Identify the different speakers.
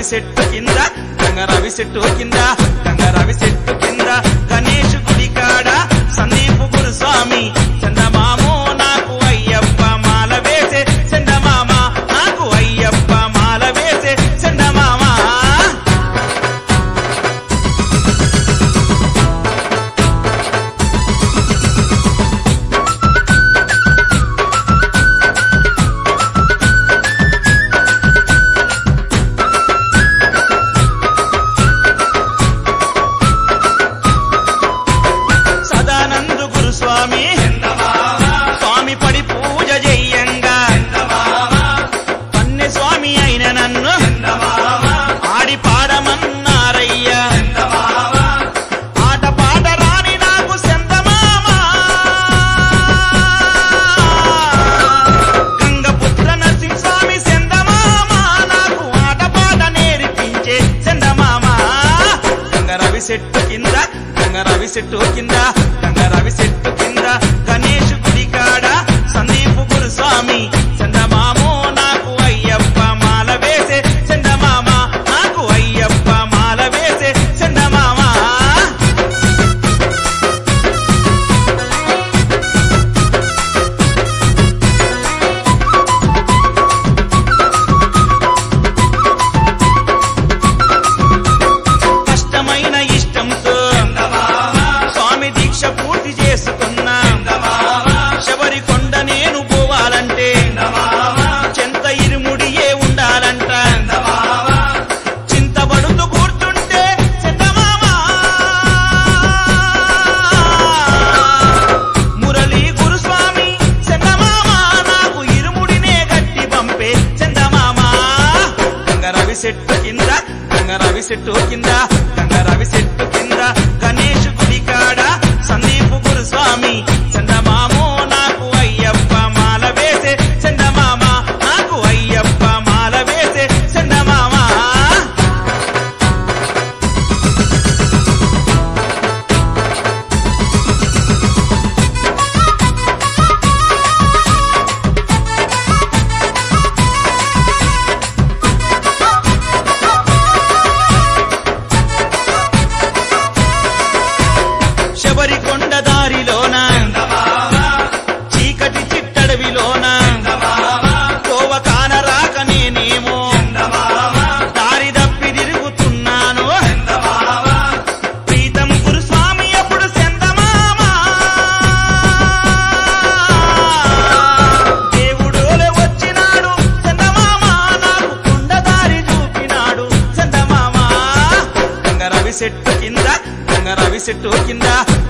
Speaker 1: రవి చెట్టు కింద గంగ రవి చెట్టు కింద గంగ రవి చెట్టు కింద గణేష్ గుడి కాడ సందీప్ గురుస్వామి చందమామో నాకు అయ్యప్ప మాల వేసే చందమామ నాకు అయ్యప్ప మాల వేసే చందమామ సదానందు గురుస్వామి స్వామి పడి పూజ చెయ్యంగా పన్నె స్వామి అయిన నన్ను ఆడి పాడమన్నారయ్యా ఆట పాట రాని నాకు చందమామ గంగపుత్ర నరసింహ స్వామి చందమామ నాకు ఆట పాట నేర్పించే చందమామ గంగ రవి చెట్టు కింద గంగ రవి చెట్టు కింద గంగ రవి చెట్టు కింద గణేష్ గుడి కాడ సందీప్ గురుస్వామి చందమామో నాకు అయ్యప్ప మాల వేసే చందమామ నాకు అయ్యప్ప మాల వేసే చందమామ కష్టమైన ఇష్టంతో స్వామి దీక్ష పూర్తి చేసుకున్నా శబరి కొండ నేను పోవాలంటే చెంత ఇరుముడియే ఉండాలంట చింతబడుతూ కూర్చుంటే చందమామ మురళీ గురుస్వామి చందమామ నాకు ఇరుముడినే గట్టి పంపే చందమామ గంగ రవి చెట్టు కింద గంగ రవి చెట్టు కింద గంగ రవి చెట్టు కింద గణేష్ గుడి కాడ సందీప్ గురుస్వామి చందమామో నాకు అయ్యప్ప మాల వేసే చందమామ నాకు అయ్యప్ప మాల వేసే చందమామ శబరి కొండ దారిలోన చీకటి చిట్టడవిలోన కోవ కాన రాక నేనేమో దారి తప్పి తిరుగుతున్నాను ప్రీతం గురుస్వామి అప్పుడు చందమామ దేవుడోలే వచ్చినాడు చందమామ నాకు కొండ దారి చూపినాడు చందమామ గంగ రవి చెట్టు కింద గంగ రవి చెట్టు కింద